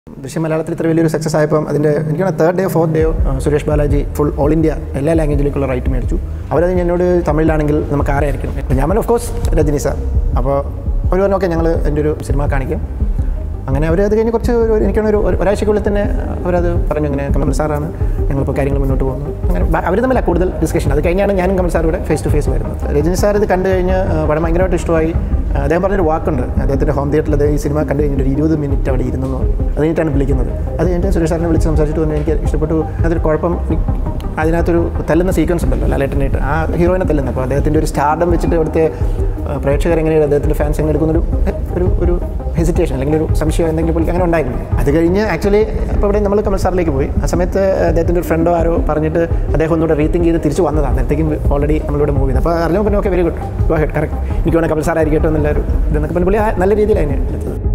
ദൃശ്യം മലയാളത്തിൽ ഇത്ര വലിയൊരു സക്സസ് ആയപ്പം അതിൻ്റെ എനിക്കാണ് third day fourth day Suresh Balaji full all India എല്ലാ ലാംഗ്വേജിലേക്കുള്ള റൈറ്റ് മേടിച്ചു അവരത് എന്നോട് തമിഴിലാണെങ്കിൽ നമുക്ക് ആരായിരിക്കും അപ്പോൾ ഞാൻ ഓഫ് കോഴ്സ് രജനി സാർ അപ്പോൾ അവർ പറഞ്ഞു ഓക്കെ ഞങ്ങൾ എൻ്റെ ഒരു സിനിമ കാണിക്കാം അങ്ങനെ അവർ അത് കഴിഞ്ഞ് കുറച്ച് ഒരു എനിക്കാണ് ഒരു ഒരു- ഒരാഴ്ചയ്ക്കുള്ളിൽ തന്നെ അവരത് പറഞ്ഞു ഇങ്ങനെ കമൽ സാറാണ് ഞങ്ങളിപ്പോൾ കാര്യങ്ങൾ മുന്നോട്ട് പോകുന്നു അങ്ങനെ അവർ തമ്മിലാണ് കൂടുതൽ ഡിസ്കഷൻ അത് കഴിഞ്ഞാണ് ഞാനും കമൽ സാർ ഇവിടെ ഫേസ് ടു ഫേസ് വരുന്നത് രജനി സാർ ഇത് കണ്ടു കഴിഞ്ഞ് ആ, പടം ഭയങ്കരമായിട്ട് ഇഷ്ടമായി ആ, അദ്ദേഹം പറഞ്ഞൊരു വാക്കുണ്ട് അദ്ദേഹത്തിൻ്റെ ഹോം തിയേറ്ററിൽ അത് ഈ സിനിമ കണ്ടു കഴിഞ്ഞിട്ട് ഒരു ഇരുപത് മിനിറ്റ് അവിടെ ഇരുന്നു എന്ന് പറഞ്ഞു. അത് കഴിഞ്ഞിട്ടാണ് വിളിക്കുന്നത് അത് കഴിഞ്ഞിട്ട് സുരേഷ് സാറിനെ വിളിച്ച് സംസാരിച്ചിട്ട് പറഞ്ഞു എനിക്ക് ഇഷ്ടപ്പെട്ടു അതൊരു കുഴപ്പം ഈ- അതിനകത്തൊരു തല്ലുന്ന സീക്വൻസ് ഉണ്ടല്ലോ ലാലേട്ടനായിട്ട് ആ ഹീറോയിനെ തല്ലുന്നത് അപ്പോൾ അദ്ദേഹത്തിൻ്റെ ഒരു സ്റ്റാർഡം വെച്ചിട്ട് ഇവിടുത്തെ ആ, പ്രേക്ഷകർ എങ്ങനെയാണ് അദ്ദേഹത്തിൻ്റെ ഫാൻസ് എങ്ങനെ എടുക്കുന്നൊരു ഒരു ഒരു ഹെസിറ്റേഷൻ അല്ലെങ്കിൽ ഒരു സംശയം എന്തെങ്കിലും പുള്ളിക്ക് അങ്ങനെ ഉണ്ടായിരുന്നു അത് കഴിഞ്ഞ് ആക്ച്വലി അപ്പോൾ ഇവിടെ നമ്മൾ കമൽ സാറിലേക്ക് പോയി ആ സമയത്ത് അദ്ദേഹത്തിൻ്റെ ഒരു ഫ്രണ്ടോ ആരോ പറഞ്ഞിട്ട് അദ്ദേഹം ഒന്നുകൂടെ റീത്തിങ്ക് ചെയ്ത് തിരിച്ച് വന്നതാണ് നേരത്തേക്കും ഓൾറെഡി നമ്മളിവിടെ മൂവ് ചെയ്ത് അപ്പോൾ അറിഞ്ഞപ്പോൾ പിന്നെ okay very good go head correct എനിക്ക് വേണമെങ്കിൽ കമൽ സാർ ആയിരിക്കട്ടെ എന്നുള്ള ഒരു ഇതെന്നൊക്കെ പറഞ്ഞ് പുള്ളി ആ നല്ല രീതിയിലാണ് എടുത്തത്